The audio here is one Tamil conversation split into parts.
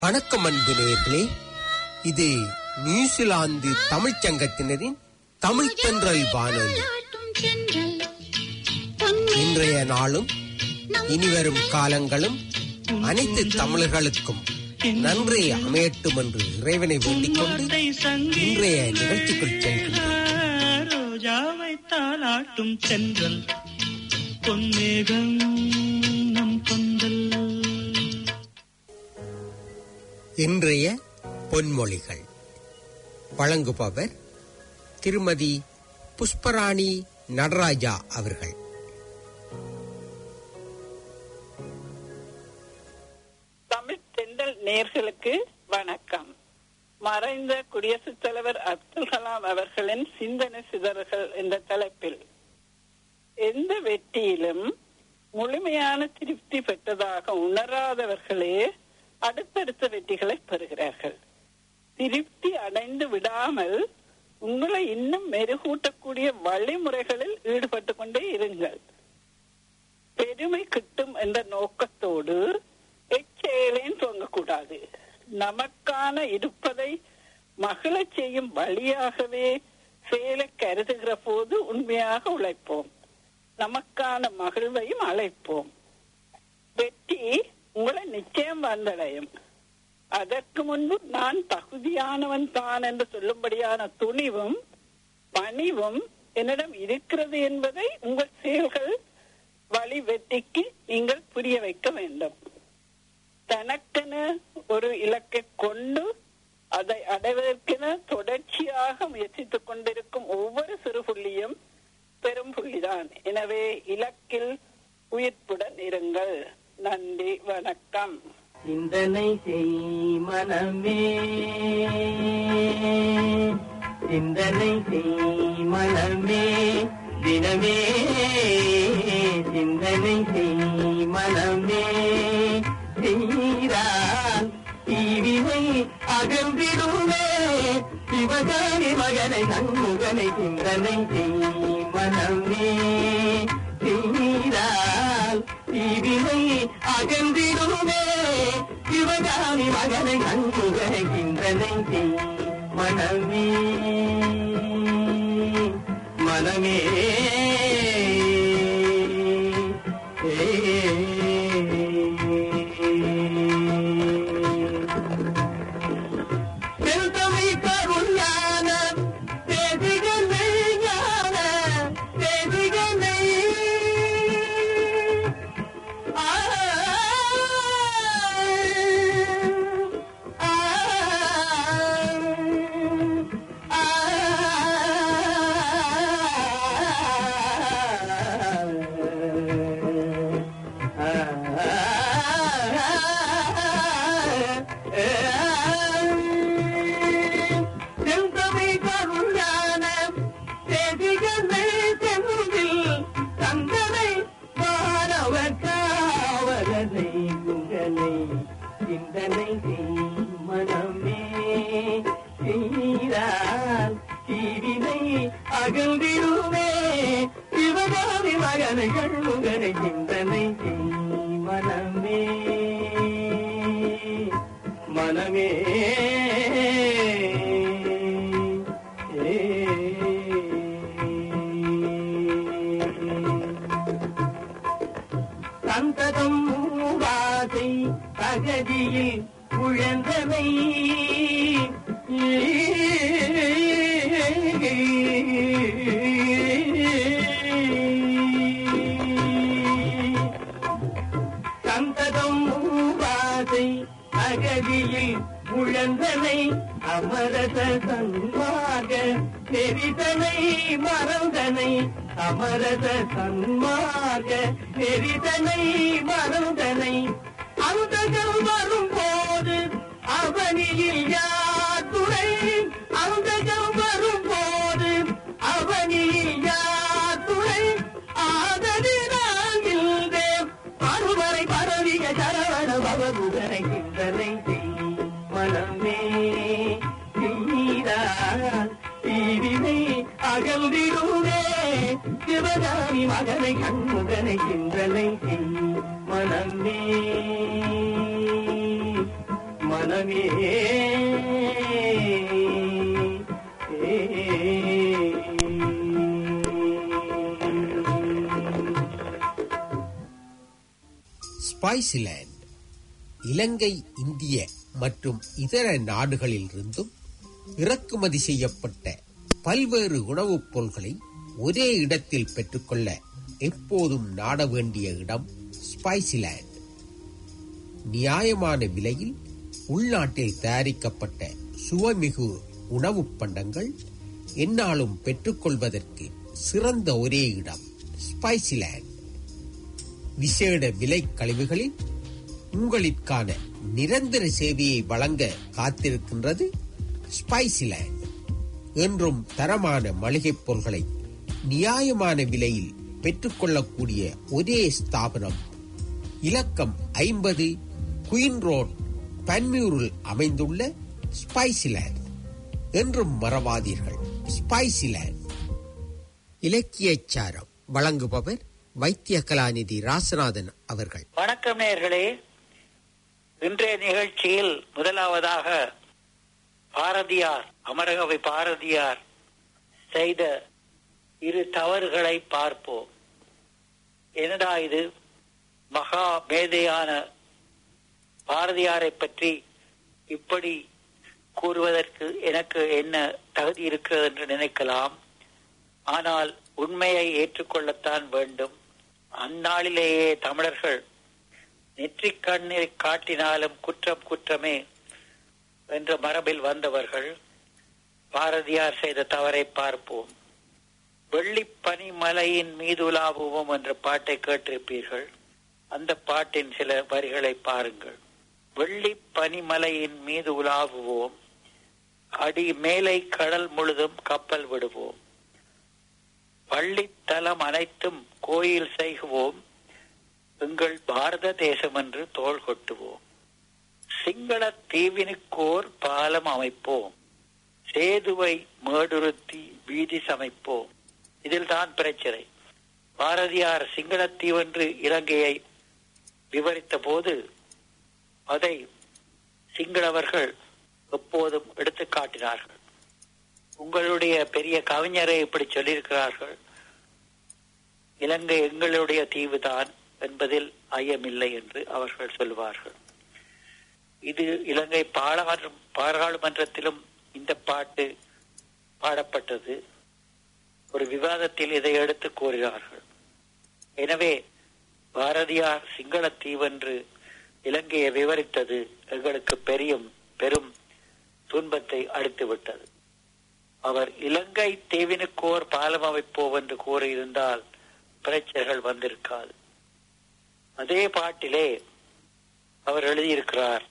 வணக்கம் அன்பு நேயர்களே இது நியூசிலாந்து தமிழ்ச் சங்கத்தினரின் தமிழ் தென்றல் வானொலி இன்றைய நாளும் இனிவரும் காலங்களும் அனைத்து தமிழர்களுக்கும் நன்றி அமையட்டும் என்று இறைவனை வேண்டிக் கொண்டு இன்றைய நிகழ்ச்சிக்குள் செல்கின்றோம் ரோஜாவை தாளாட்டும் சென்றல் பொன்னேகம் நம் கொண்டல் இன்றைய பொன்மொழிகள் வழங்குபவர் திருமதி புஷ்பராணி நடராஜா அவர்கள் தமிழ் தென்றல் நேர்களுக்கு வணக்கம் மறைந்த குடியரசுத் தலைவர் அப்துல் கலாம் அவர்களின் சிந்தனை சிதறல்கள் என்ற தலைப்பில் எந்த வெற்றியிலும் முழுமையான திருப்தி பெற்றதாக உணராதவர்களே அடுத்தடுத்த வெற்றிகளை பெறுகிறார்கள் திருப்தி அடைந்து விடாமல் உங்களை இன்னும் மெருகூட்டக்கூடிய வழிமுறைகளில் ஈடுபட்டு கொண்டே இருங்கள் பெருமை கிட்டும் என்ற நோக்கத்தோடு எச்செயலையும் துவங்கக்கூடாது நமக்கான இருப்பதை மகிழச் செய்யும் வழியாகவே செயலை கருதுகிற போது உண்மையாக உழைப்போம் நமக்கான மகிழ்வையும் அழைப்போம் வெற்றி உங்களை நிச்சயம் வந்தடையும் அதற்கு முன்பு நான் தகுதியானவன் தான் என்று சொல்லும்படியான துணிவும் பணிவும் என்னிடம் இருக்கிறது என்பதை உங்கள் செயல்கள் வழி வெற்றிக்கு நீங்கள் புரிய வைக்க வேண்டும் தனக்கென ஒரு இலக்கை கொண்டு அதை அடைவதற்கென தொடர்ச்சியாக முயற்சித்துக் கொண்டிருக்கும் ஒவ்வொரு சிறு புள்ளியும் பெரும் புள்ளிதான் எனவே இலக்கில் உயிர்ப்புடன் இருங்கள் நன்றி வணக்கம் சிந்தனை செய் மனமே சிந்தனை செய் மனமே தினமே சிந்தனை செய் மனமே செய்தால் தீவினை அகன்றிடுமே சிவகாரி மகனை நன்முகனை சிந்தனை செய் மனமே செய்தால் தீவினை அகன்றிடுமே சிவகாமி மகனை நன்முகனை சிந்தனை செய் மனமே மனமே செல்தமை கருஞான தேதிகளை ஞான தேதிகளை ஆ ஆ செந்தமை கருஞான தேதிகளை செந்தில் தந்தனை மாணவர் காவலனை உங்களை சிந்தனை செய் மனமே செய்தால் தீவினை அகழ்ந்திடுமே சிவகாமி மகனை கண்முகனை சிந்தனை செய் மனமே மனமே சந்ததம் மூவாசை பகதியில் உழந்தனை சந்ததம் மூவாசை அகதியில் உழந்தனை அமரத சன்மாக நெறிதனை மறந்தனை அமரத சன்மாக நெறிதனை மறந்தனை அந்தகள் வரும் போது அவனியில் யார் துணை அந்தகள் வரும் போது அவனியில் யார் துணை ஆதரினால் இல்லேன் பருவரை பரவிய சரவண பவகுதனை சிந்தனை செய் மனமே நீரால் தீவினை அகல்விடுமே சிவகாமி மகனை கண்முகனை சிந்தனை செய் மனமே மனமே மனமே ஸ்பைசிலேண்ட் இலங்கை இந்திய மற்றும் இதர நாடுகளிலிருந்தும் இறக்குமதி செய்யப்பட்ட பல்வேறு உணவுப் பொருள்களை ஒரே இடத்தில் பெற்றுக்கொள்ள எப்போதும் நாட வேண்டிய இடம் ஸ்பைசிலேண்ட் நியாயமான விலையில் உள்நாட்டில் தயாரிக்கப்பட்ட சுவைமிகு உணவுப் பண்டங்கள் எந்நாளும் பெற்றுக்கொள்வதற்கு சிறந்த ஒரே இடம் ஸ்பைசிலேண்ட் விசேட விலை கழிவுகளில் உங்களுக்கான நிரந்தர சேவையை வழங்க காத்திருக்கின்றது ஸ்பைசிலேண்ட் என்றும் தரமான மளிகைப் பொருள்களை நியாயமான விலையில் பெற்றுக்கொள்ளக்கூடிய ஒரே ஸ்தாபனம் இலக்கம் ஐம்பது குயின் ரோட் பன்மியூரில் அமைந்துள்ள ஸ்பைசிலேண்ட் என்றும் மறவாதீர்கள் ஸ்பைசிலேண்ட் இலக்கியச் சாரம் வழங்குபவர் வைத்திய கலாநிதி ராசநாதன் அவர்கள் வணக்கம் நேயர்களே இன்றைய நிகழ்ச்சியில் முதலாவதாக பாரதியார் அமரகவை பாரதியார் செய்த இரு தவறுகளை பார்ப்போம் என்னடா இது மகா மேதையான பாரதியாரை பற்றி இப்படி கூறுவதற்கு எனக்கு என்ன தகுதி இருக்கிறது என்று நினைக்கலாம் ஆனால் உண்மையை ஏற்றுக்கொள்ளத்தான் வேண்டும் அந்நாளிலேயே தமிழர்கள் நெற்றிக் கண்ணை காட்டினாலும் குற்றம் குற்றமே என்ற மரபில் வந்தவர்கள் பாரதியார் செய்த தவறை பார்ப்போம் வெள்ளிப் பனிமலையின் மீது உலாவுவோம் என்ற பாட்டை கேட்டிருப்பீர்கள் அந்த பாட்டின் சில வரிகளை பாருங்கள் வெள்ளிப் பனிமலையின் மீது உலாவுவோம் அடி மேலை கடல் முழுதும் கப்பல் விடுவோம் பள்ளித்தலம் அனைத்தும் கோயில் செய்குவோம் எங்கள் பாரத தேசம் என்று தோள் கொட்டுவோம் சிங்கள தீவினுக்கோர் பாலம் அமைப்போம் சேதுவை மேடுருத்தி வீதி சமைப்போம் இதில் தான் பிரச்சனை பாரதியார் சிங்களத்தீவென்று இலங்கையை விவரித்த போது அதை சிங்களவர்கள் எப்போதும் எடுத்து காட்டினார்கள் உங்களுடைய பெரிய கவிஞரை இப்படி சொல்லியிருக்கிறார்கள் இலங்கை எங்களுடைய தீவுதான் என்பதில் ஐயமில்லை என்று அவர்கள் சொல்வார்கள் இது இலங்கை பாராளுமன்றம் பாராளுமன்றத்திலும் இந்த பாட்டு பாடப்பட்டது ஒரு விவாதத்தில் இதை எடுத்து கூறினார்கள் எனவே பாரதியார் சிங்களத்தீவென்று இலங்கையை விவரித்தது எங்களுக்கு பெரியும் பெரும் துன்பத்தை அளித்துவிட்டது அவர் இலங்கை தீவினுக்கோர் பாலம் அமைப்போம் என்று கூறியிருந்தால் பிரச்சனைகள் வந்திருக்காது அதே பாட்டிலே அவர் எழுதியிருக்கிறார்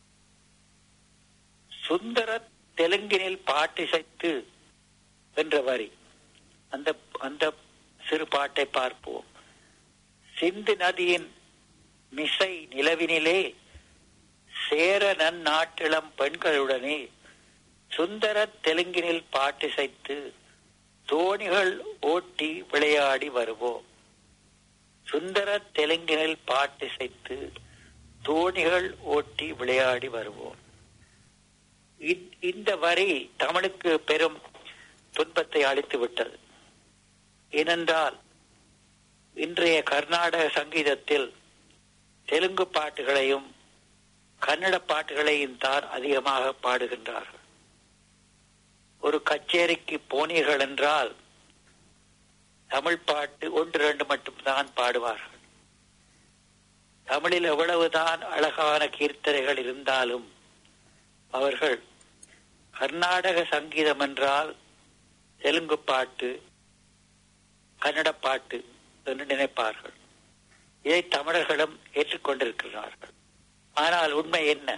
சுந்தர தெலுங்கினில் பாட்டிசைத்து என்ற வரி அந்த அந்த சிறு பாட்டை பார்ப்போம் சிந்து நதியின் மிசை நிலவினிலே சேர நன்னாட்டிளம் பெண்களுடனே சுந்தர தெலுங்கினில் பாட்டிசைத்து தோணிகள் ஓட்டி விளையாடி வருவோம் சுந்தர தெலுங்கினில் பாட்டிசைத்து தோணிகள் ஓட்டி விளையாடி வருவோம் இ- இந்த வரி தமிழுக்கு பெரும் துன்பத்தை அளித்து விட்டது ஏனென்றால் இன்றைய கர்நாடக சங்கீதத்தில் தெலுங்கு பாட்டுகளையும் கன்னட பாட்டுகளையும் தான் அதிகமாக பாடுகின்றார்கள் ஒரு கச்சேரிக்கு போனீர்கள் என்றால் தமிழ் பாட்டு ஒன்று ரெண்டு மட்டும்தான் பாடுவார்கள் தமிழில் எவ்வளவுதான் அழகான கீர்த்தனைகள் இருந்தாலும் அவர்கள் கர்நாடக சங்கீதம் என்றால் தெலுங்கு பாட்டு கன்னட பாட்டு என்று நினைப்பார்கள் இதை தமிழர்களும் ஏற்றுக்கொண்டிருக்கிறார்கள் ஆனால் உண்மை என்ன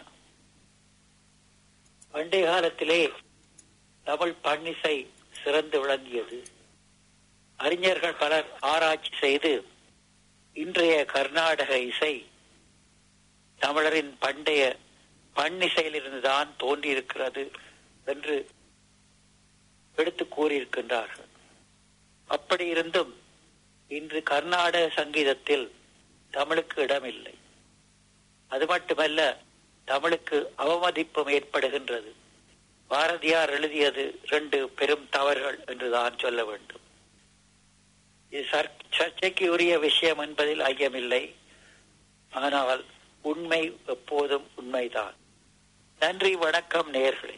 பண்டைய காலத்திலே தமிழ் பன்னிசை சிறந்து விளங்கியது அறிஞர்கள் பலர் ஆராய்ச்சி செய்து இன்றைய கர்நாடக இசை தமிழரின் பண்டைய பன்னிசையிலிருந்துதான் தோன்றியிருக்கிறது என்று எடுத்து கூறியிருக்கின்றார்கள் அப்படி இருந்தும் இன்று கர்நாடக சங்கீதத்தில் தமிழுக்கு இடமில்லை அது மட்டுமல்ல தமிழுக்கு அவமதிப்பும் ஏற்படுகின்றது பாரதியார் எழுதியது ரெண்டு பெரும் தவறுகள் என்றுதான் சொல்ல வேண்டும் இது சர்- சர்ச்சைக்கு உரிய விஷயம் என்பதில் ஐயமில்லை ஆனால் உண்மை எப்போதும் உண்மைதான் நன்றி வணக்கம் நேயர்களே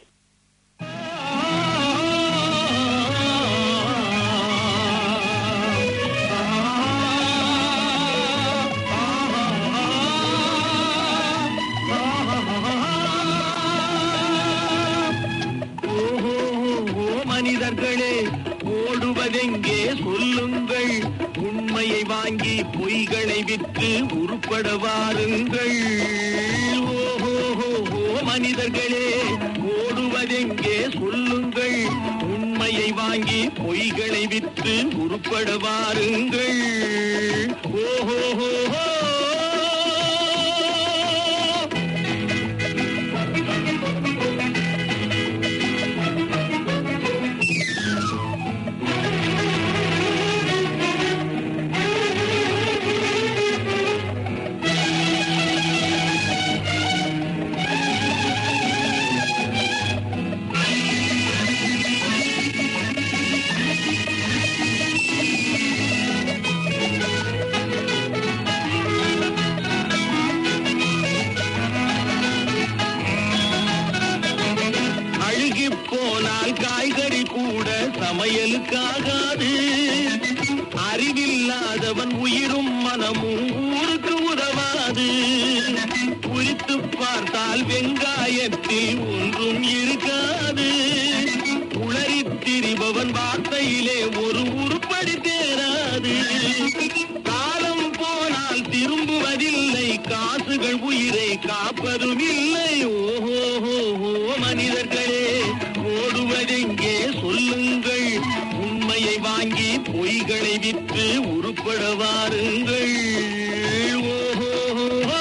ஓஹோ மனிதர்களே ஓடுவதெங்கே சொல்லுங்கள் உண்மையை வாங்கி பொய்களை விற்று உருப்பட வாருங்கள் ஓஹோ மனிதர்களே ஓடுவதெங்கே சொல்லுங்கள் உண்மையை வாங்கி பொய்களை விற்று உருப்பட வாருங்கள் ஓஹோ அழுகி போனால் காய்கறி கூட சமையலுக்காகாது அறிவில்லாதவன் உயிரும் மனமும் ஊருக்கு உதவாது குறித்து பார்த்தால் வெங்காயத்தில் ஒன்றும் இருக்காது உளறித் திரிபவன் வார்த்தையிலே ஒரு உருப்படி தேராது காலம் போனால் திரும்புவதில்லை காசுகள் உயிரை காப்பதும் இல்லை ஓஹோ மனிதர்களே ஓடுவதெங்கே சொல்லுங்கள் உண்மையை வாங்கி பொய்களை விற்று உருப்பட வாருங்கள் ஓஹோ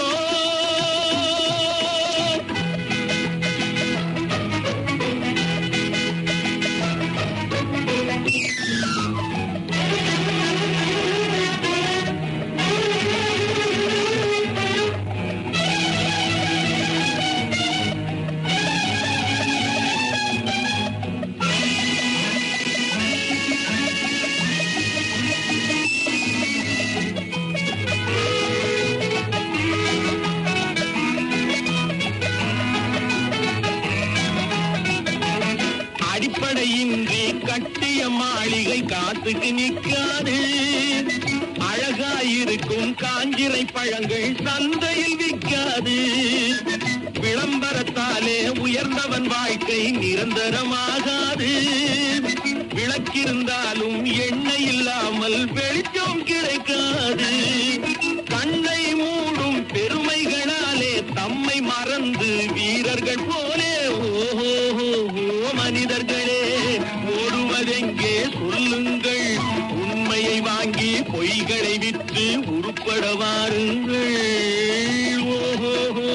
அடிப்படையின்றி கட்டிய மாளிகை காத்துக்கு நிற்காது அழகாயிருக்கும் காஞ்சிரை பழங்கள் சந்தையில் விற்காது விளம்பரத்தாலே உயர்ந்தவன் வாழ்க்கை நிரந்தரமாகாது விளக்கிருந்தாலும் எண்ணெய் இல்லாமல் வெளிச்சம் கிடைக்காது கண்ணை மூடும் பெருமைகளாலே தம்மை மறந்து வீரர்கள் போலே ஓஹோ மனிதர்களே ஓடுவதெங்கே சொல்லுங்கள் உண்மையை வாங்கி பொய்களை விற்று உருப்பட வாருங்கள் ஓஹோ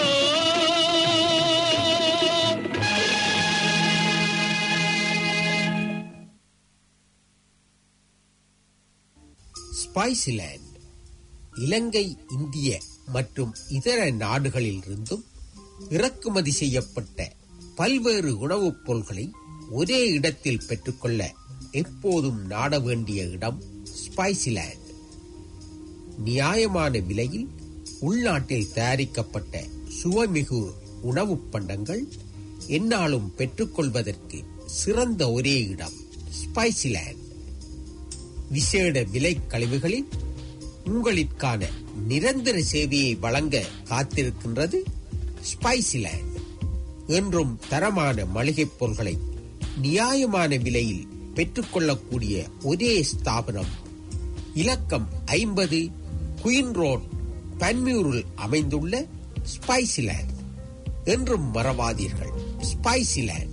ஸ்பைசிலேண்ட் இலங்கை இந்திய மற்றும் இதர நாடுகளிலிருந்தும் இறக்குமதி செய்யப்பட்ட பல்வேறு உணவுப் பொருள்களை ஒரே இடத்தில் பெற்றுக்கொள்ள எப்போதும் நாட வேண்டிய இடம் ஸ்பைசிலேண்ட் நியாயமான விலையில் உள்நாட்டில் தயாரிக்கப்பட்ட சுவைமிகு உணவுப் பண்டங்கள் எந்நாளும் பெற்றுக்கொள்வதற்கு சிறந்த ஒரே இடம் ஸ்பைசிலேண்ட் விசேட விலை கழிவுகளில் உங்களிற்கான நிரந்தர சேவையை வழங்க காத்திருக்கின்றது ஸ்பைசிலேண்ட் என்றும் தரமான மளிகைப் பொருட்களை நியாயமான விலையில் பெற்றுக்கொள்ளக்கூடிய ஒரே ஸ்தாபனம் இலக்கம் ஐம்பது குயின் ரோட் பன்மியூரில் அமைந்துள்ள ஸ்பைசிலேண்ட் என்றும் மறவாதீர்கள் ஸ்பைசிலேண்ட்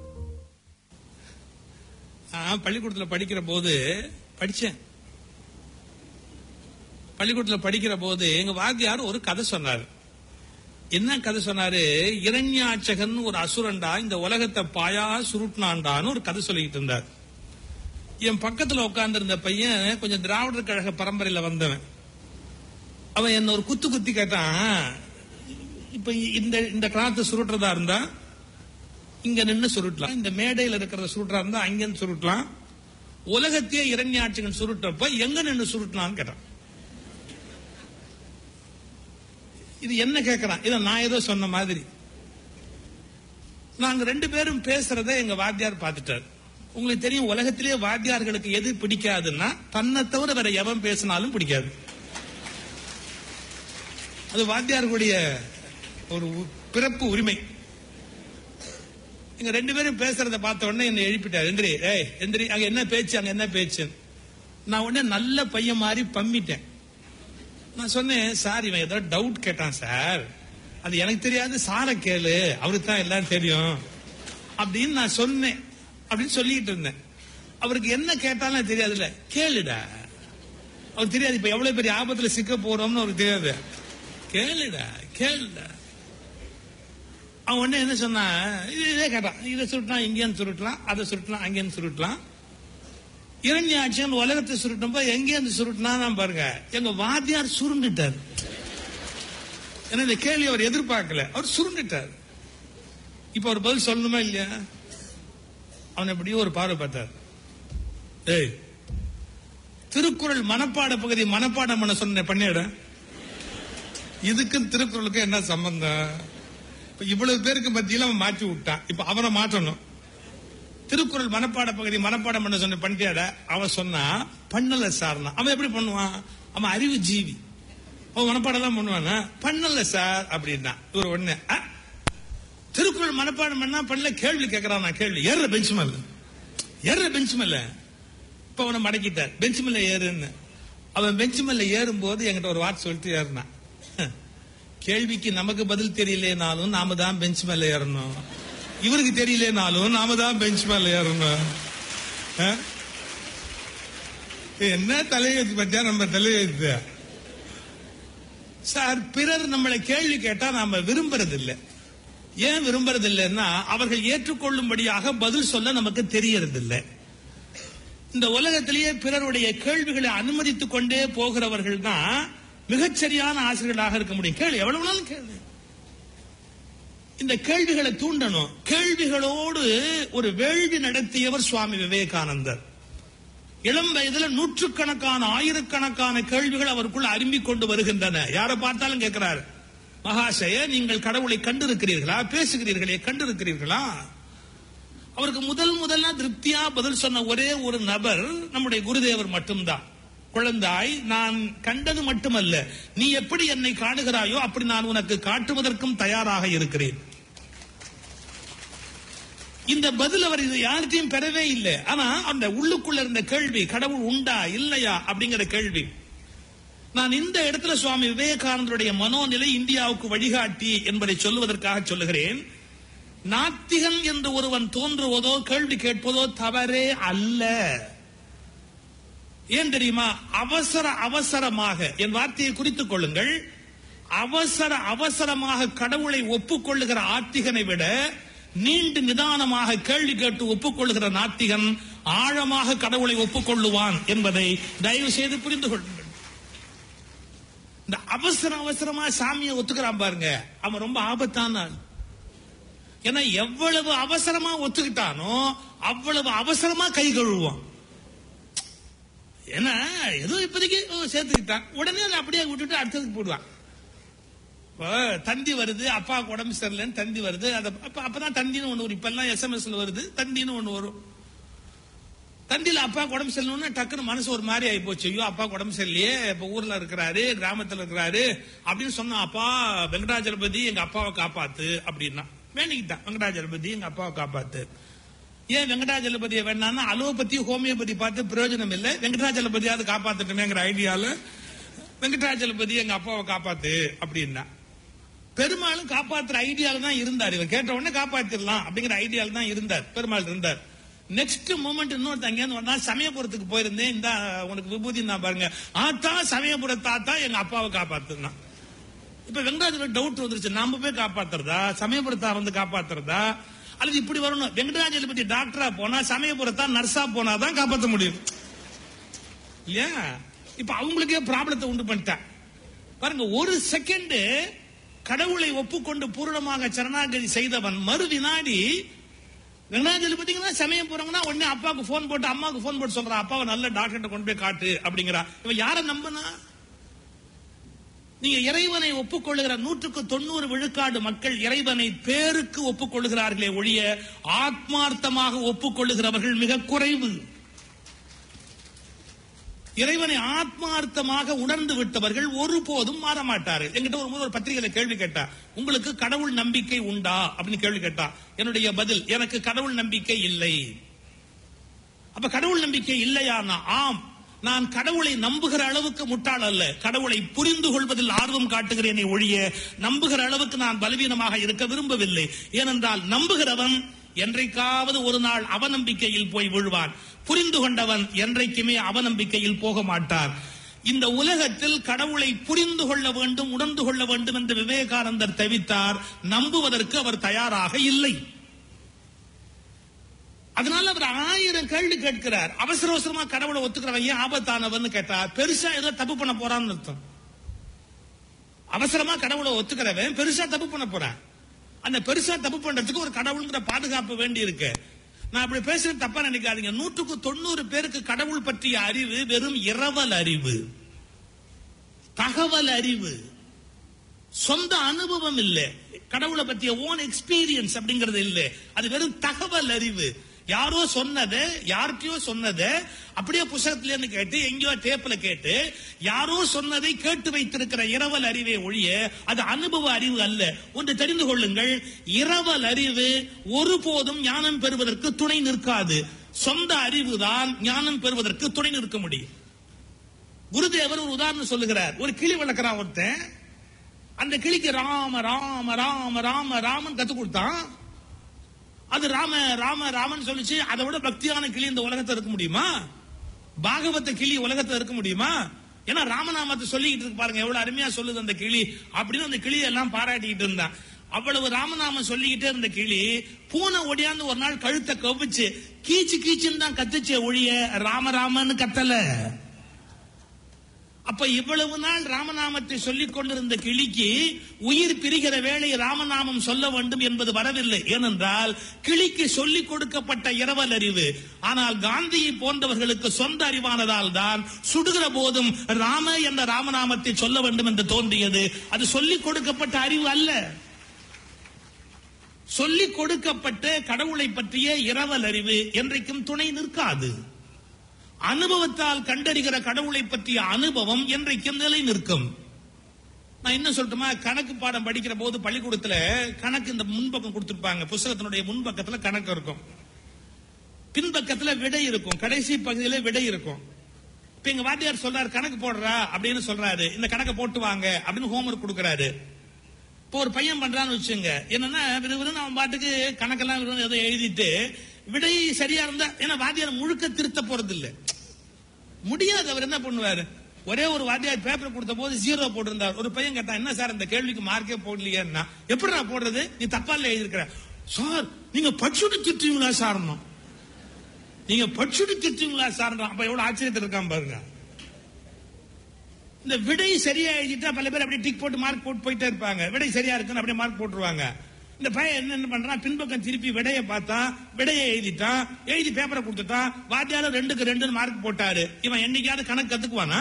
நான் பள்ளிக்கூடத்துல படிக்கிற போது படிச்சேன் பள்ளிக்கூடத்துல படிக்கிற போது எங்க வாத்தியார் ஒரு கதை சொன்னார் என்ன கதை சொன்னாரு இரண்யாட்சகன் ஒரு அசுரண்டா இந்த உலகத்தை பாயா சுருட்டினாண்டான்னு ஒரு கதை சொல்லிக்கிட்டு இருந்தார் என் பக்கத்துல உட்கார்ந்து இருந்த பையன் கொஞ்சம் திராவிடர் கழக பரம்பரையில வந்தவன் அவன் என்ன ஒரு குத்து குத்தி கேட்டான் இப்ப இந்த இந்த கிளாத் சுருட்டுறதா இருந்தா இங்க நின்னு சுருட்டலாம் இந்த மேடையில இருக்கிறத சுருட்டா இருந்தா அங்க இருந்து சுருட்டலாம் உலகத்தையே இரண்யாட்சிகள் சுருட்டப்ப எங்க நின்னு சுருட்டலாம்னு கேட்டான் இது என்ன கேட்கறான் இத நான் ஏதோ சொன்ன மாதிரி நாங்க ரெண்டு பேரும் பேசுறத எங்க வாத்தியார் பார்த்துட்டார் உங்களுக்கு தெரியும் உலகத்திலேயே வாத்தியார்களுக்கு எது பிடிக்காதுன்னா தன்னை தவிர வேற எவன் பேசினாலும் பிடிக்காது அது வாத்தியார்களுடைய ஒரு உ- பிறப்பு உரிமை இங்க ரெண்டு பேரும் பேசுறத பார்த்த உடனே என்ன எழுப்பிட்டார் எந்திரி ஏய் எந்திரி அங்க என்ன பேச்சு அங்க என்ன பேச்சு நான் உடனே நல்ல பையன் மாதிரி பம்மிட்டேன் நான் சொன்னேன் சார் இவன் ஏதோ டவுட் கேட்டான் சார் அது எனக்கு தெரியாது சாரை கேளு அவருக்கு தான் எல்லாம் தெரியும் அப்படின்னு நான் சொன்னேன் அப்படின்னு சொல்லிட்டு இருந்தேன் அவருக்கு என்ன கேட்டாலும் தெரியாதுல்ல கேளுடா அவருக்கு தெரியாது இப்ப எவ்வளவு பெரிய ஆபத்துல சிக்க போறோம்னு அவருக்கு தெரியாது கேளுடா கேளுடா அவன் உடனே என்ன சொன்னா இது- இதே கேட்டான் இதை சுருட்டலாம் இங்கேன்னு சுருட்டலாம் அதை சுருட்டலாம் அங்கேன்னு சுருட்டலாம் இரண்யாட்சியன் உலகத்தை சுருட்டும் போது எங்கேருந்து சுருட்டினா பாருங்க எங்க வாத்தியார் சுருண்டுட்டார் ஏன்னா இந்த கேள்வி அவர் எதிர்பார்க்கல அவர் சுருண்டுட்டார் இப்ப அவர் பதில் சொல்லணுமா இல்லையா அவன் எப்படியோ ஒரு பார்வை பார்த்தார் ஏய் திருக்குறள் மனப்பாட பகுதி மனப்பாடம் பண்ண சொன்ன பண்ணிட இதுக்கும் திருக்குறளுக்கும் என்ன சம்பந்தம் இப்ப இவ்வளவு பேருக்கு மத்தியில அவன் மாற்றி விட்டான் இப்ப அவனை மாற்றணும் திருக்குறள் மனப்பாட பகுதி மனப்பாடம் பண்ண சொன்ன பண்ணிட்டியாடா அவன் சொன்னா பண்ணல சார்னா அவன் எப்படி பண்ணுவான் அவன் அறிவு ஜீவி அவன் மனப்பாடம் தான் பண்ணுவானா பண்ணல சார் அப்படின்னா இவர் ஒண்ணு "அ, திருக்குறள் மனப்பாடம் பண்ணா பண்ணல கேள்வி கேட்கறான் நான் கேள்வி ஏற பெஞ்ச் மேல ஏற பெஞ்ச் மேல இப்ப அவனை மடக்கிட்டார் பெஞ்ச் மேல ஏறுன்னு அவன் பெஞ்ச் மேல ஏறும்போது என்கிட்ட ஒரு வார்த்தை சொல்லிட்டு ஏறினான் கேள்விக்கு நமக்கு பதில் தெரியலனாலும் நாம தான் பெஞ்ச் மேல ஏறணும் இவருக்கு தெரியலனாலும் நாம தான் பெஞ்ச் மேல ஏறணும் ஆ? என்ன தலையெழுத்து பத்தியா நம்ம தலையெழுத்து சார் பிறர் நம்மளை கேள்வி கேட்டா நாம விரும்புறது இல்ல ஏன் விரும்புறது இல்லைன்னா அவர்கள் ஏற்றுக்கொள்ளும்படியாக பதில் சொல்ல நமக்கு தெரியறது இல்லை இந்த உலகத்திலேயே பிறருடைய கேள்விகளை அனுமதித்துக் கொண்டே போகிறவர்கள் தான் மிகச்சரியான ஆசிரியர்களாக இருக்க முடியும் கேள்வி எவ்வளவு நாளும் கேள்வி இந்த கேள்விகளை தூண்டணும் கேள்விகளோடு ஒரு வேள்வி நடத்தியவர் சுவாமி விவேகானந்தர் இளம் வயதுல நூற்றுக்கணக்கான ஆயிரக்கணக்கான கேள்விகள் அவருக்குள் அரும்பிக் கொண்டு வருகின்றன யாரை பார்த்தாலும் கேட்கிறார் மகாசய நீங்கள் கடவுளை கண்டிருக்கிறீர்களா பேசுகிறீர்களே கண்டிருக்கிறீர்களா அவருக்கு முதல் முதல்ல திருப்தியா பதில் சொன்ன ஒரே ஒரு நபர் நம்முடைய குருதேவர் மட்டும்தான் குழந்தாய் நான் கண்டது மட்டுமல்ல நீ எப்படி என்னை காணுகிறாயோ அப்படி நான் உனக்கு காட்டுவதற்கும் தயாராக இருக்கிறேன் இந்த பதில் அவர் இது யார்கிட்டயும் பெறவே இல்லை ஆனா அந்த உள்ளுக்குள்ள இருந்த கேள்வி கடவுள் உண்டா இல்லையா அப்படிங்கிற கேள்வி நான் இந்த இடத்துல சுவாமி விவேகானந்தருடைய மனோநிலை இந்தியாவுக்கு வழிகாட்டி என்பதை சொல்லுவதற்காக சொல்லுகிறேன் நாத்திகன் என்று ஒருவன் தோன்றுவதோ கேள்வி கேட்பதோ தவறே அல்ல ஏன் தெரியுமா அவசர அவசரமாக என் வார்த்தையை குறித்துக் கொள்ளுங்கள் அவசர அவசரமாக கடவுளை ஒப்புக்கொள்ளுகிற ஆத்திகனை விட நீண்டு நிதானமாக கேள்வி கேட்டு ஒப்புக்கொள்ளுகிற நாத்திகன் ஆழமாக கடவுளை ஒப்புக்கொள்ளுவான் என்பதை தயவு செய்து புரிந்து கொள்ளுங்கள் இந்த அவசர அவசரமா சாமியை ஒத்துக்கிறான் பாருங்க அவன் ரொம்ப ஆபத்தான ஆள் ஏன்னா எவ்வளவு அவசரமா ஒத்துக்கிட்டானோ அவ்வளவு அவசரமா கை கழுவுவான் ஏன்னா ஏதோ இப்போதைக்கு ஓ, சேர்த்துக்கிட்டான் உடனே அதை அப்படியே விட்டுட்டு அடுத்ததுக்கு போடுவான் இப்போ தந்தி வருது அப்பாவுக்கு உடம்பு சரியில்லைன்னு தந்தி வருது அது அப்ப அப்பதான் தந்தின்னு ஒண்ணு வரும் இப்ப எல்லாம் எஸ்எம்எஸ்ல வருது தந்தின்னு ஒண்ணு வரும் தந்தியில அப்பாவுக்கு உடம்பு சரியில்லைன்னு டக்குன்னு மனசு ஒரு மாதிரி ஆகி போச்சு ஐயோ அப்பாவுக்கு உடம்பு சரியில்லையே இப்ப ஊர்ல இருக்கிறாரு கிராமத்துல இருக்கிறாரு அப்படின்னு சொன்னா அப்பா வெங்கடாஜலபதி எங்க அப்பாவை காப்பாத்து அப்படின்னா வேண்டிக்கிட்டான் வெங்கடாஜலபதி எங்க அப்பாவை காப்பாத்து ஏன் வெங்கடாஜலபதியை வேணாம்னா அலோபதி ஹோமியோபதி பார்த்து பிரயோஜனம் இல்லை வெங்கடாஜலபதியாவது காப்பாத்துட்டுமேங்கிற ஐடியால வெங்கடாஜலபதி எங்க அப்பாவை காப்பாத்து அப்படின்னா பெருமாளும் காப்பாத்துற ஐடியால தான் இருந்தார் இவர் கேட்ட உடனே காப்பாத்திரலாம் அப்படிங்கிற ஐடியால தான் இருந்தார் பெருமாள் இருந்தார் நெக்ஸ்ட் மூமெண்ட் இன்னொருத்த அங்கேருந்து வந்தா சமயபுரத்துக்கு போயிருந்தேன் இந்த உனக்கு விபூதி நான் பாருங்க ஆத்தா சமயபுர தாத்தா எங்க அப்பாவை காப்பாத்துனா இப்ப வெங்கடாஜல டவுட் வந்துருச்சு நாம போய் காப்பாத்துறதா சமயபுரத்தா வந்து காப்பாத்துறதா அல்லது இப்படி வரணும் வெங்கடாஜலபதி டாக்டரா போனா சமயபுரத்தா நர்ஸா போனா தான் காப்பாத்த முடியும் இல்லையா இப்ப அவங்களுக்கே ப்ராப்ளத்தை உண்டு பண்ணிட்டேன் பாருங்க ஒரு செகண்ட் கடவுளை ஒப்புக்கொண்டு பூரணமாக சரணாகதி செய்தவன் மறு வினாடி வெங்கடாஜலி பாத்தீங்கன்னா சமயம் போறாங்கன்னா உடனே அப்பாவுக்கு போன் போட்டு அம்மாவுக்கு போன் போட்டு சொல்றான் அப்பாவை நல்ல டாக்டர்கிட்ட கொண்டு போய் காட்டு அப்படிங்கிறா இவன் யாரை நம்பினா நீங்க இறைவனை ஒப்புக்கொள்ளுகிற நூற்றுக்கு தொண்ணூறு விழுக்காடு மக்கள் இறைவனை பேருக்கு ஒப்புக்கொள்ளுகிறார்களே ஒழிய ஆத்மார்த்தமாக ஒப்புக்கொள்ளுகிறவர்கள் மிக குறைவு இறைவனை ஆத்மார்த்தமாக உணர்ந்து விட்டவர்கள் ஒருபோதும் மாற மாட்டார்கள் என்கிட்ட ஒரு முறை ஒரு பத்திரிகையில கேள்வி கேட்டா உங்களுக்கு கடவுள் நம்பிக்கை உண்டா அப்படின்னு கேள்வி கேட்டா என்னுடைய பதில் எனக்கு கடவுள் நம்பிக்கை இல்லை அப்ப கடவுள் நம்பிக்கை இல்லையானா ஆம் நான் கடவுளை நம்புகிற அளவுக்கு முட்டாள் அல்ல கடவுளை புரிந்து கொள்வதில் ஆர்வம் காட்டுகிறேனே ஒழிய நம்புகிற அளவுக்கு நான் பலவீனமாக இருக்க விரும்பவில்லை ஏனென்றால் நம்புகிறவன் என்றைக்காவது ஒரு நாள் அவநம்பிக்கையில் போய் விழுவான் புரிந்து கொண்டவன் என்றைக்குமே அவநம்பிக்கையில் போக மாட்டான் இந்த உலகத்தில் கடவுளை புரிந்து கொள்ள வேண்டும் உணர்ந்து கொள்ள வேண்டும் என்று விவேகானந்தர் தவித்தார் நம்புவதற்கு அவர் தயாராக இல்லை அதனால அவர் ஆயிரம் கேள்வி கேட்கிறார் அவசர அவசரமா கடவுளை ஒத்துக்கிறவன் ஏன் ஆபத்தானவன் கேட்டா பெருசா ஏதோ தப்பு பண்ண போறான்னு அர்த்தம் அவசரமா கடவுளை ஒத்துக்கிறவன் பெருசா தப்பு பண்ண போறான் அந்த பெருசா தப்பு பண்றதுக்கு ஒரு கடவுள்ங்கிற பாதுகாப்பு வேண்டி இருக்கு நான் அப்படி பேசுறது தப்பா நினைக்காதீங்க நூற்றுக்கு தொண்ணூறு பேருக்கு கடவுள் பற்றிய அறிவு வெறும் இரவல் அறிவு தகவல் அறிவு சொந்த அனுபவம் இல்ல கடவுளை பற்றிய ஓன் எக்ஸ்பீரியன்ஸ் அப்படிங்கிறது இல்ல அது வெறும் தகவல் அறிவு யாரோ சொன்னதை யார்கிட்டயோ சொன்னதை அப்படியே புத்தகத்துல இருந்து கேட்டு எங்கேயோ டேப்ல கேட்டு யாரோ சொன்னதை கேட்டு வைத்திருக்கிற இரவல் அறிவே ஒழிய அது அனுபவ அறிவு அல்ல ஒன்று தெரிந்து கொள்ளுங்கள் இரவல் அறிவு ஒருபோதும் ஞானம் பெறுவதற்கு துணை நிற்காது சொந்த அறிவு தான் ஞானம் பெறுவதற்கு துணை நிற்க முடியும் குருதேவர் ஒரு உதாரணம் சொல்லுகிறார் ஒரு கிளி வளர்க்கிறான் ஒருத்தன் அந்த கிளிக்கு ராம ராம ராம ராம ராமன் கத்து கொடுத்தான் அது ராம ராம ராமன் சொல்லிச்சு அதை விட பக்தியான கிளி இந்த உலகத்துல இருக்க முடியுமா பாகவத கிளி உலகத்துல இருக்க முடியுமா ஏன்னா ராமநாமத்தை சொல்லிக்கிட்டு இருக்கு பாருங்க எவ்வளவு அருமையா சொல்லுது அந்த கிளி அப்படின்னு அந்த கிளியை எல்லாம் பாராட்டிக்கிட்டு இருந்தான் அவ்வளவு ராமநாமம் சொல்லிக்கிட்டே இருந்த கிளி பூனை ஒடியாந்து ஒரு நாள் கழுத்தை கவிச்சு கீச்சு கீச்சுன்னு தான் கத்துச்சே ஒழிய ராம ராமன்னு கத்தல அப்ப இவ்வளவு நாள் ராமநாமத்தை சொல்லிக் கொண்டிருந்த கிளிக்கு உயிர் பிரிகிற வேளை ராமநாமம் சொல்ல வேண்டும் என்பது வரவில்லை ஏனென்றால் கிளிக்கு சொல்லிக் கொடுக்கப்பட்ட இரவல் அறிவு ஆனால் காந்தியை போன்றவர்களுக்கு சொந்த அறிவானதால் தான் சுடுகிற போதும் ராம என்ற ராமநாமத்தை சொல்ல வேண்டும் என்று தோன்றியது அது சொல்லிக் கொடுக்கப்பட்ட அறிவு அல்ல சொல்லிக் கொடுக்கப்பட்ட கடவுளை பற்றிய இரவல் அறிவு என்றைக்கும் துணை நிற்காது அனுபவத்தால் கண்டறிகிற கடவுளை பற்றிய அனுபவம் என்றைக்கும் நிலை நிற்கும் நான் என்ன சொல்லட்டுமா கணக்கு பாடம் படிக்கிற போது பள்ளிக்கூடத்துல கணக்கு இந்த முன்பக்கம் கொடுத்திருப்பாங்க புஸ்தகத்தினுடைய முன்பக்கத்துல கணக்கு இருக்கும் பின்பக்கத்துல விடை இருக்கும் கடைசி பகுதியில விடை இருக்கும் இப்ப எங்க வாத்தியார் சொல்றாரு கணக்கு போடுறா அப்படின்னு சொல்றாரு இந்த கணக்கை போட்டு வாங்க அப்படின்னு ஹோம்ஒர்க் கொடுக்கறாரு இப்போ ஒரு பையன் பண்றான்னு வச்சுங்க என்னன்னா விறுவிறுன்னு அவன் பாட்டுக்கு கணக்கெல்லாம் விறுவிறுன்னு ஏதோ எழுதிட்டு விடை சரியா இருந்தா ஏன்னா வாத்தியார் முழுக்க திருத்த போறது இல்ல முடியாது அவர் என்ன பண்ணுவாரு ஒரே ஒரு வாத்தியார் பேப்பர் கொடுத்த போது ஜீரோ போட்டிருந்தார் ஒரு பையன் கேட்டான் என்ன சார் இந்த கேள்விக்கு மார்க்கே போடலையேன்னா எப்படி நான் போடுறது நீ தப்பா இல்ல எழுதிருக்கிற சார் நீங்க படிச்சுட்டு திட்டுவீங்களா சார்னோம் நீங்க படிச்சுட்டு திட்டுவீங்களா சார்னோம் அப்ப எவ்வளவு ஆச்சரியத்தில் இருக்கான் பாருங்க இந்த விடை சரியா எழுதிட்டா பல பேர் அப்படியே டிக் போட்டு மார்க் போட்டு போயிட்டே இருப்பாங்க விடை சரியா இருக்குன்னு அப்படியே மார்க் போட்டுருவாங்க இந்த பையன் என்ன என்ன பண்றான் பின்பக்கம் திருப்பி விடைய பார்த்தான் விடையை எழுதிட்டான் எழுதி பேப்பரை கொடுத்துட்டான் வாத்தியாரும் ரெண்டுக்கு ரெண்டுன்னு மார்க் போட்டாரு இவன் என்னைக்காவது கணக்கு கத்துக்குவானா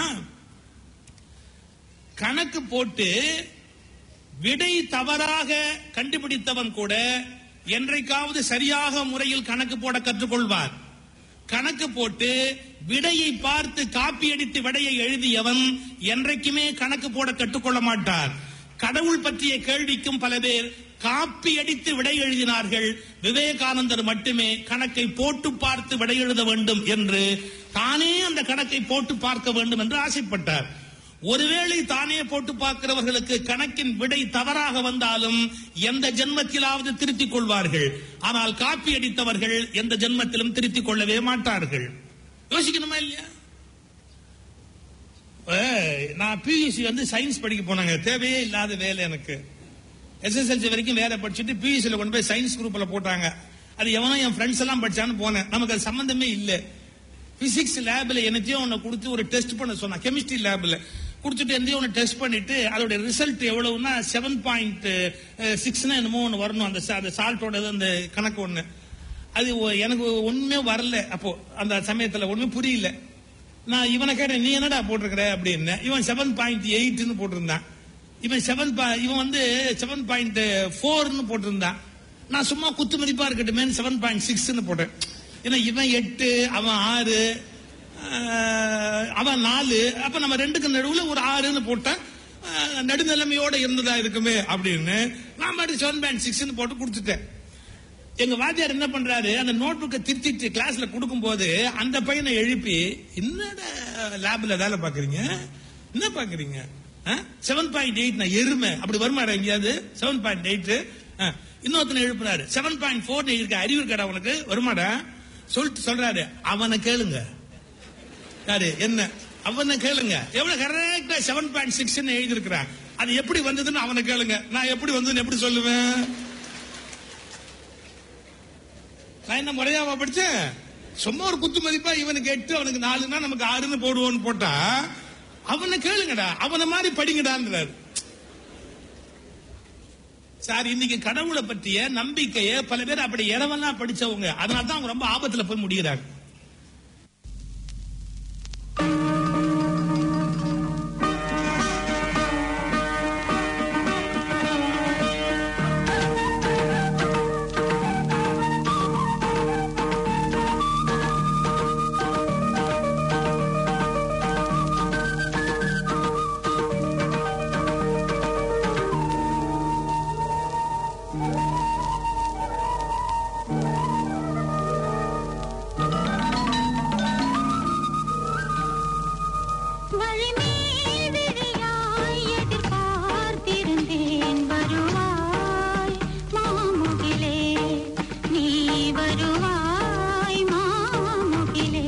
கணக்கு போட்டு விடை தவறாக கண்டுபிடித்தவன் கூட என்றைக்காவது சரியாக முறையில் கணக்கு போட கற்றுக்கொள்வார் கணக்கு போட்டு விடையை பார்த்து காப்பி அடித்து விடையை எழுதியவன் என்றைக்குமே கணக்கு போட கற்றுக்கொள்ள மாட்டார் கடவுள் பற்றிய கேள்விக்கும் பல பேர் காப்பி அடித்து விடை எழுதினார்கள் விவேகானந்தர் மட்டுமே கணக்கை போட்டு பார்த்து விடை எழுத வேண்டும் என்று தானே அந்த கணக்கை போட்டு பார்க்க வேண்டும் என்று ஆசைப்பட்டார் ஒருவேளை தானே போட்டு பார்க்கிறவர்களுக்கு கணக்கின் விடை தவறாக வந்தாலும் எந்த ஜென்மத்திலாவது திருத்திக் கொள்வார்கள் ஆனால் காப்பி அடித்தவர்கள் எந்த ஜென்மத்திலும் திருத்திக் கொள்ளவே மாட்டார்கள் யோசிக்கணுமா இல்லையா ஏய், நான் பியூசி வந்து சயின்ஸ் படிக்க போனாங்க தேவையே இல்லாத வேலை எனக்கு எஸ்எஸ்எல்சி வரைக்கும் வேலை படிச்சுட்டு பியூசில கொண்டு போய் சயின்ஸ் குரூப்ல போட்டாங்க அது எவனோ என் ஃப்ரெண்ட்ஸ் எல்லாம் படிச்சான்னு போனேன் நமக்கு அது சம்பந்தமே இல்லை பிசிக்ஸ் லேப்ல என்னத்தையும் ஒன்னு கொடுத்து ஒரு டெஸ்ட் பண்ண சொன்னா கெமிஸ்ட்ரி லேப்ல கொடுத்துட்டு எந்தையும் ஒன்று டெஸ்ட் பண்ணிட்டு அதோட ரிசல்ட் எவ்வளவுன்னா செவன் பாயிண்ட் சிக்ஸ்னா என்னமோ ஒன்று வரணும் அந்த sa- அந்த சால்ட்டோட அந்த கணக்கு ஒன்று அது ஒ- எனக்கு ஒண்ணுமே வரல அப்போ அந்த சமயத்துல ஒண்ணுமே புரியல நான் இவனை கேட்டேன் நீ என்னடா போட்டிருக்கிற அப்படின்னு இவன் செவன் பாயிண்ட் எயிட்னு போட்டிருந்தான் இவன் செவன் இவன் வந்து செவன் பாயிண்ட் ஃபோர்னு போட்டிருந்தான் நான் சும்மா குத்து மதிப்பா இருக்கட்டுமே செவன் பாயிண்ட் சிக்ஸ்னு போட்டேன் ஏன்னா இவன் எட்டு அவன் ஆறு ஆஹ், அவன் நாலு அப்ப நம்ம ரெண்டுக்கு நடுவுல ஒரு ஆறுன்னு போட்டா ஆஹ், நடுநிலைமையோட இருந்ததா இருக்குமே அப்படின்னு நான் மட்டும் செவன் பாயிண்ட் சிக்ஸ்னு போட்டு கொடுத்துட்டேன் எங்க வாத்தியார் என்ன பண்றாரு அந்த நோட் புக்கை திருத்திட்டு கிளாஸ்ல கொடுக்கும்போது அந்த பையனை எழுப்பி என்னடா லேப்ல வேலை பாக்குறீங்க என்ன பாக்குறீங்க செவன் பாயிண்ட் எயிட் நான் எருமை அப்படி வருமாடா எங்கேயாவது செவன் பாயிண்ட் எயிட் இன்னொருத்தனை எழுப்புறாரு செவன் பாயிண்ட் ஃபோர் இருக்க அறிவு இருக்கடா உனக்கு வருமாடா சொல்லிட்டு சொல்றாரு அவனை கேளுங்க யாரு என்ன அவனை கேளுங்க எவ்வளவு கரெக்டா செவன் பாயிண்ட் சிக்ஸ் எழுதி இருக்கிறான் அது எப்படி வந்ததுன்னு அவனை கேளுங்க நான் எப்படி வந்ததுன்னு எப்படி சொல்லுவேன் நான் என்ன முறையாவா படிச்சேன் சும்மா ஒரு குத்து மதிப்பா இவனுக்கு எட்டு அவனுக்கு நாலுன்னா நமக்கு ஆறுன்னு போடுவோன்னு போட்டா அவனை கேளுங்கடா அவனை மாதிரி படிங்கடான்றாரு சார் இன்னைக்கு கடவுளை பற்றிய நம்பிக்கைய பல பேர் அப்படி இடமெல்லாம் படிச்சவங்க அதனால தான் அவங்க ரொம்ப ஆபத்துல போய் முடிகிறாங்க வழிமேவிழியாய் எதிர்பார்த்திருந்தேன் வருவாய் மாமுகிலே நீ வருவாய் மாமுகிலே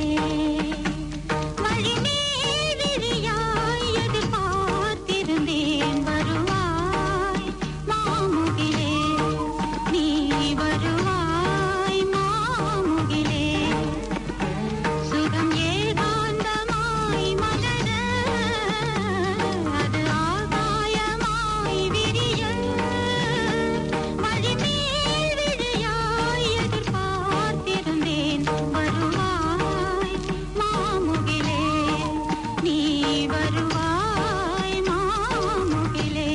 வழிமேவிழியாய் எதிர்பார்த்திருந்தேன் வருவாய் மாமுகிலே நீ வருவாய் மாமுகிலே சுகம் ஏகாந்தமாய் மலர அது ஆகாயமாய் விரிய வழிமேல் விழியாய் எதிர்பார்த்திருந்தேன் வருவாய் மாமுகிலே நீ வருவாய் மாமுகிலே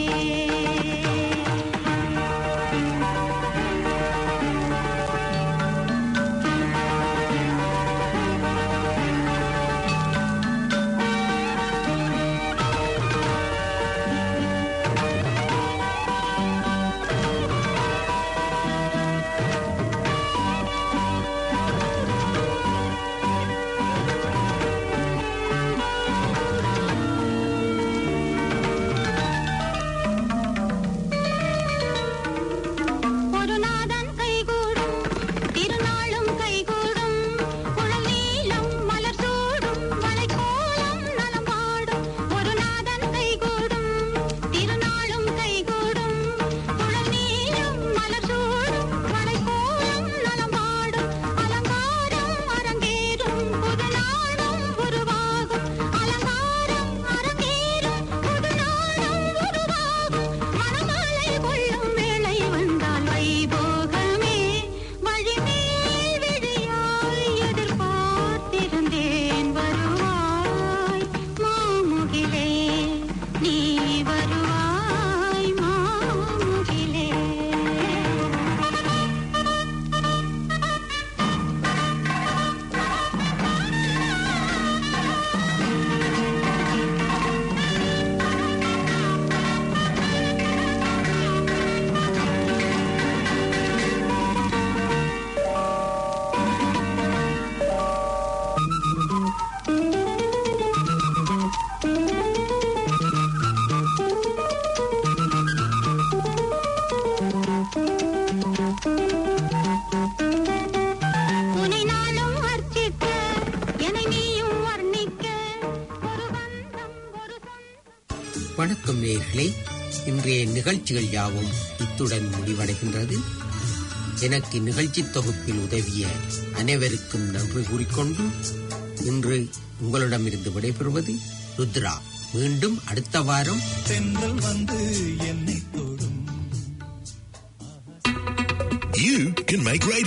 ஒரு நாதன் கைகூடும் திருநாளும் கைகூடும் குழல் நீளம் மலர் சூடும் மலைக்கோலம் நலம் பாடும் ஒரு நாதன் கைகூடும் திருநாளும் கைகூடும் குழல் நீளம் மலர் சூடும் மலைக்கோலம் நலம் பாடும் அலங்காரம் அரங்கேறும் புது நாளும் உருவாகும் அலங்காரம் அரங்கேறும் புது நாளும் உருவாகும் மணமாலை கொள்ளும் வேளை வந்தால் வைபோகமே வழிமேல் விழியாய் எதிர்பார்த்திருந்தேன் வருவாய் மாமுகிலே நீ வருவாய் மாமுகிலே உனை நாளும் அர்ச்சிக்க என்னை நீயும் வர்ணிக்க ஒரு பந்தம் ஒரு சொந்தம் வணக்கம் நேயர்களே இன்றைய நிகழ்ச்சிகள் யாவும் இத்துடன் முடிவடைகின்றது எனக்கு நிகழ்ச்சி தொகுப்பில் உதவிய அனைவருக்கும் நன்றி கூறிக்கொண்டு இன்று உங்களிடமிருந்து விடைபெறுவது ருத்ரா மீண்டும் அடுத்த வாரம் தென்றல் வந்து என்னை தொடும் You can make radio.